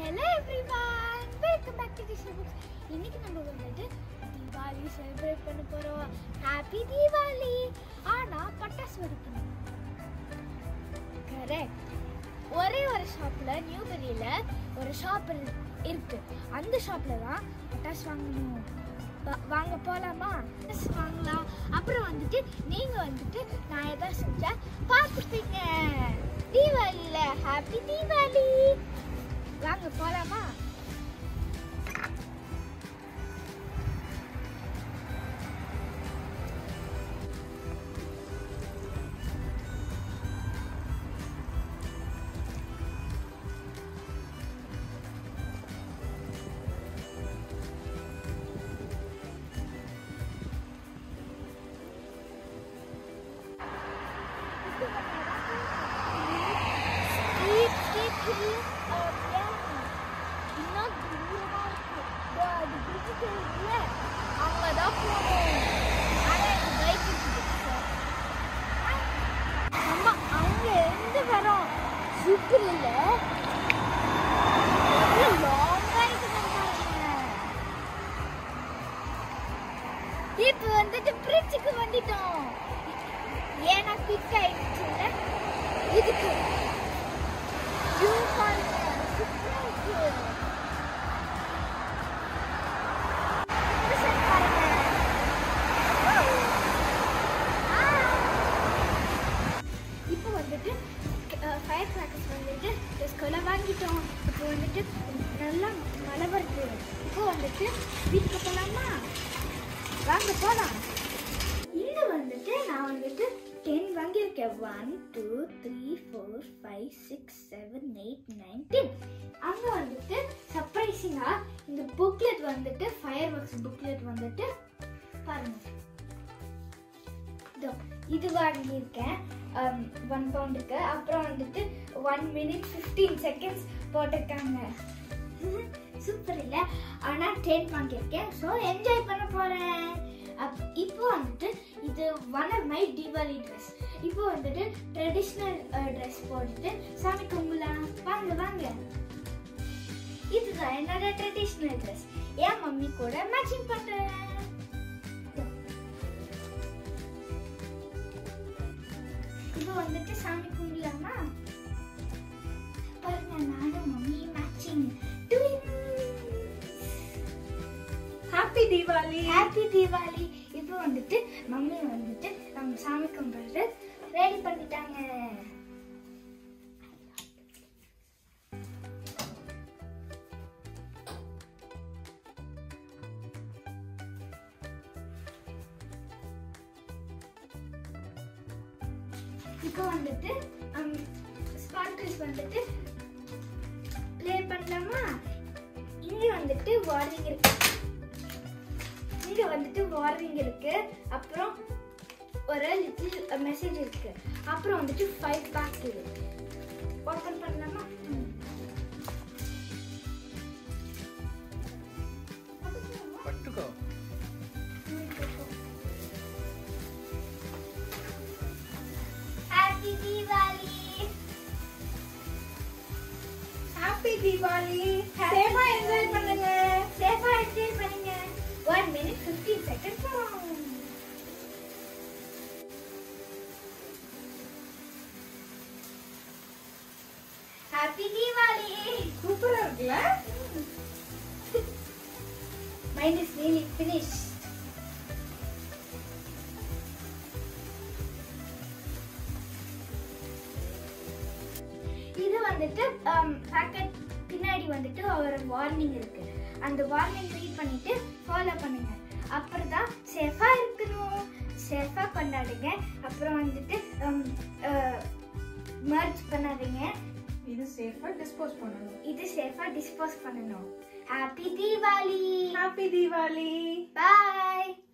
Hello everyone welcome back to dish books இன்னைக்கு நம்ம வந்துட்டு தீபாவளி செலிப்ரேட் பண்ண போறோம் ஹாப்பி தீபாவளி ஆனா பட்டாசு வெடிக்கணும் கரெக்ட் ஒரே ஒரு ஷாப்ல நியூபெரியில ஒரு ஷாப் இருக்கு அந்த ஷாப்ல தான் பட்டாசு வாங்கணும் வா- வாங்க போலாமா பட்டாசு வாங்கலாம் அப்புறம் வந்துட்டு நீங்க வந்துட்டு நான் எதாவது செஞ்சா பார்த்துப்பீங்க தீபாவளியில ஹாப்பி தீபாவளி வாங்க போலாமா Skip, skip, hill, uh, yeah. இன்னும் தூரமா இருக்கு. இதோ அது bridge தெரியுதுல்ல? அங்கதான் போகணும். ஆனா எனக்கு bike இருக்குது. அம்மா, அங்க இருந்து வரோம். super இல்ல? எவ்வளவு long ஆ இருக்குது பாருங்க. இப்ப வந்துட்டு பிரிட்ஜுக்கு வந்துட்டோம் ஏன்னா குவிக் ஆயிடுச்சுல்ல இதுக்கு வியூ பாருங்க சூப்பரா இருக்கு Listen பாருங்க. ஆ. இப்போ வந்துட்டு ஃபயர் கிராக்கர்ஸ் வந்துட்டு டெஸ்கோல வாங்கிட்டோம் இப்போ வந்துட்டு நல்லா மழை வருது இப்போ வந்துட்டு வீட்டுக்கு போகலாமா வாங்க போலாம் இங்க வந்துட்டு நான் வந்துட்டு டென் வாங்கியிருக்கேன் one two three four five six seven eight nine ten அங்கே வந்துட்டு சர்ப்ரைசிங்காக இந்த புக்லெட் வந்துட்டு ஃபயர் ஒர்க்ஸ் புக்லெட் வந்துட்டு பாருங்க இதோ இது வாங்கியிருக்கேன் ஒன் பவுண்டுக்கு அப்புறம் வந்துட்டு ஒன் மினிட் ஃபிஃப்டீன் செகண்ட்ஸ் போட்டிருக்காங்க சூப்பர் இல்லை ஆனால் டென் வாங்கியிருக்கேன் ஸோ என்ஜாய் பண்ண போகிறேன் அப் இப்போ வந்துட்டு இது one of my Deepavali dress இப்போ வந்துட்டு ட்ரெடிஷ்னல் ட்ரெஸ் போட்டுட்டு சாமி கும்பலாம் வாங்க வாங்க இதுதான் என்னோட ட்ரெடிஷ்னல் ட்ரெஸ் என் மம்மி கூட மேட்சிங் பண்ணுறேன் இப்போ வந்துட்டு சாமி கும்பிடலாமா பாருங்க நானும் mummy matching happy Deepavali happy Deepavali இப்போ வந்துட்டு மம்மி வந்துட்டு நம்ம சாமி கும்பிட்டு ரெடி பண்ணிட்டாங்க இப்போ வந்துட்டு ஸ்பார்க்கிள்ஸ் வந்துட்டு ப்ளே பண்ணலாமா இங்க வந்துட்டு வார்னிங் இருக்கு இங்க வந்துட்டு வார்னிங் இருக்கு அப்புறம் ஒரு லிட்டில் மெசேஜ் இருக்கு அப்புறம் வந்துட்டு ஃபைவ் பேக் இருக்கு ஓப்பன் பண்ணலாமா ம். పట్టుకో ஹாப்பி தீபாவளி ஹாப்பி தீபாவளி சேஃபா என்ஜாய் பண்ணுங்க சேஃபா என்ஜாய் பண்ணுங்க ஒன் மினிட் ஃபிஃப்டீன் செகண்ட்ஸ் ஆகும் ஹாப்பி தீபாவளி சூப்பரா இருக்குல்ல Mine is nearly finished. இது வந்துட்டு பேக்கெட் பின்னாடி வந்துட்டு ஒரு வார்னிங் இருக்கு அந்த வார்னிங் ரீட் பண்ணிட்டு ஃபாலோ பண்ணுங்க அப்புறம் தான் சேஃபா இருக்கணும் சேஃபா கொண்டாடுங்க அப்புறம் வந்துட்டு மர்ஜ் பண்ணாதீங்க இது சேஃபா டிஸ்போஸ் பண்ணணும் இது சேஃபா டிஸ்போஸ் பண்ணணும் ஹாப்பி தீபாவளி ஹாப்பி தீபாவளி பாய்